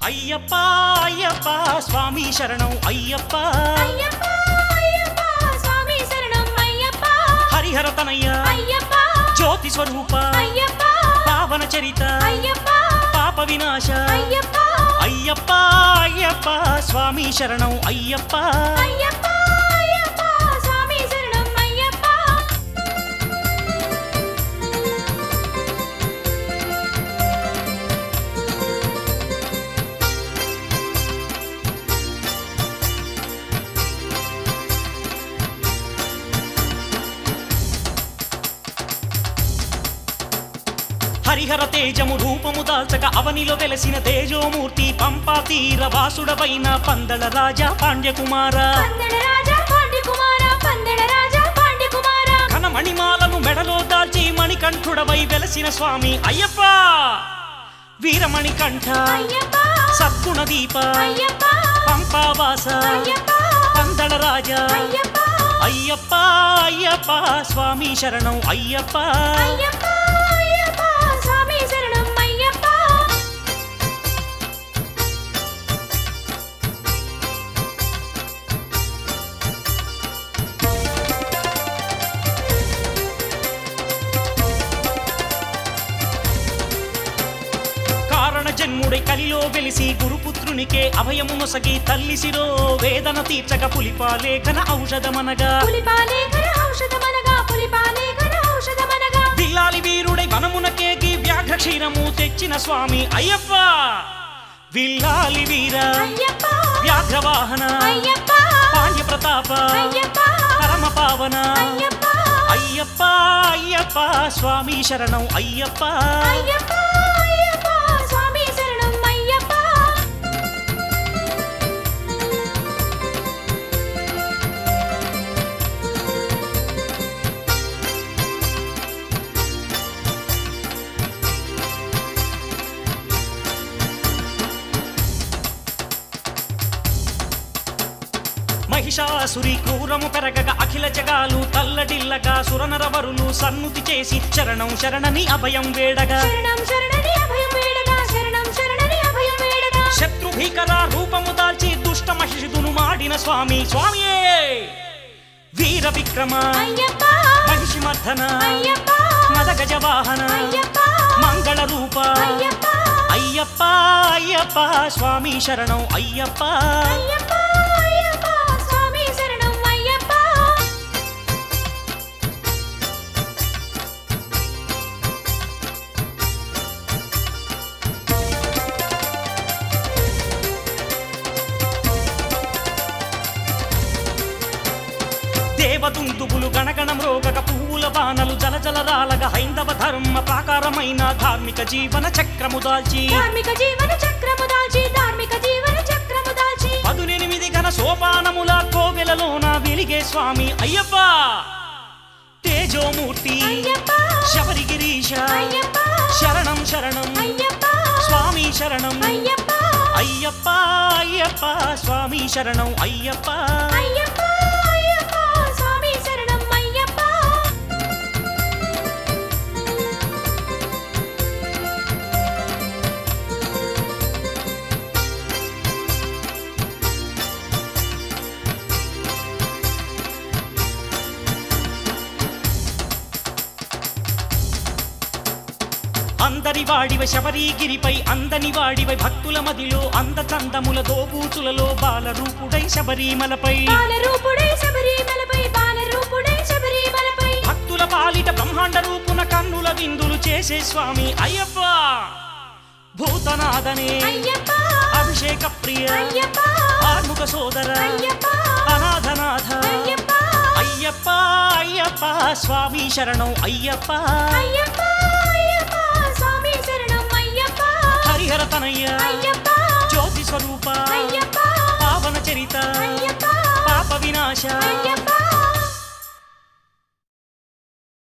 అయ్యప్ప అయ్యప్ప స్వామి శరణం అయ్యప్ప అయ్యప్ప అయ్యప్ప స్వామి శరణం అయ్యప్ప హరిహర తనయ్య అయ్యప్ప జ్యోతి స్వరూప అయ్యప్ప పావన చరిత అయ్యప్ప పాప వినాశ అయ్యప్ప అయ్యప్ప అయ్యప్ప స్వామి శరణం అయ్యప్ప అయ్యప్ప అయ్యప్ప స్వామి శరణం అయ్యప్ప హరిహర తేజము రూపము దాల్చక అవనిలో వెలసిన తేజోమూర్తి పంపా తీర వాసుడవైన పందల రాజా పాండ్యకుమార పందడ రాజా పాండ్య కుమార పందడ రాజా పాండ్య కుమార ఘన మణిమాలను మెడలో దాల్చి మణికంఠుడవై వెలసిన స్వామి అయ్యప్ప వీరమణి కంఠ అయ్యప్ప సద్గుణ దీప అయ్యప్ప పంపావాస అయ్యప్ప పందల రాజా అయ్యప్ప అయ్యప్ప అయ్యప్ప స్వామి శరణం అయ్యప్ప అయ్యప్ప అయ్యప్ప స్వామి శరణం అయ్యప్ప కారణ జన్ముడై కలిలో వెలిసి గురుపుత్రునికే అభయము నొసగి తల్లి శిరో వేదన తీర్చక పులిపాలేఖన ఔషధమనగా పులిపాలే ఘన ఔషధమనగా పులిపాలే ఘన ఔషధమనగా బిల్లాలి వీరుడై వనమునకేగి వ్యాఘ్ర క్షీరము తెచ్చిన స్వామి అయ్యప్ప విల్లాలి వీర అయ్యప్ప వ్యాఘ్ర వాహన అయ్యప్ప పాండ్య ప్రతాప అయ్యప్ప పరమ పావన అయ్యప్ప అయ్యప్ప అయ్యప్ప స్వామి శరణం అయ్యప్ప అయ్యప్ప అయ్యప్ప స్వామి శరణం అయ్యప్ప మహిషాసురి క్రూరము పెరగగా అఖిల జగాలు తల్లడిల్లగా సురనరవరులు సన్నుతి చేసి శరణం శరణని అభయం వేడగా శరణం శరణని అభయం వేడగా శరణం శరణని అభయం వేడగా శత్రు భీకర రూపము దాల్చి దుష్ట మహిషిదును మాడిన స్వామి స్వామియే వీర విక్రమ అయ్యప్ప మహిషి మర్దన అయ్యప్ప మద గజవాహన అయ్యప్ప మంగళ రూప అయ్యప్ప అయ్యప్ప అయ్యప్ప స్వామి శరణం అయ్యప్ప అయ్యప్ప అయ్యప్ప స్వామి శరణం అయ్యప్ప దేవదుందుబులు గణగణం రోగక పువ్వుల బాణలు జలజల రాలగ హైందవ ధర్మ ప్రాకారమైన ధార్మిక జీవన చక్రము దాల్చి ధార్మిక జీవన చక్రము దాల్చి ధార్మిక జీవన చక్రము దాల్చి పదునెనిమిది ఘన సోపానముల కోవెలలోన వెలిగే స్వామి అయ్యప్ప తేజోమూర్తి అయ్యప్ప శబరిగిరీశ అయ్యప్ప శరణం శరణం అయ్యప్ప స్వామి శరణం అయ్యప్ప అయ్యప్ప అయ్యప్ప స్వామి శరణం అయ్యప్ప అయ్యప్ప అయ్యప్ప స్వామి శరణం అయ్యప్ప అందరి వాడివై శబరిగిరిపై అందని వాడివై భక్తుల మదిలో అందచందముల దోబూచులలో బాలరూపుడై శబరిమలపై బాలరూపుడై శబరిమలపై బాలరూపుడై శబరిమలపై భక్తుల పాలిట బ్రహ్మాండ రూపున కన్నుల విందులు చేసే స్వామి అయ్యప్ప భూతనాథనే అయ్యప్ప అభిషేక ప్రియ అయ్యప్ప ఆర్ముఖ సోదర అయ్యప్ప అనాథనాథ అయ్యప్ప అయ్యప్ప అయ్యప్ప స్వామి శరణం అయ్యప్ప అయ్యప్ప అయ్యప్ప స్వామి శరణం అయ్యప్ప హరిహర తనయ్య అయ్యప్ప జ్యోతి స్వరూప అయ్యప్ప పావన చరిత అయ్యప్ప పాప వినాశ అయ్యప్ప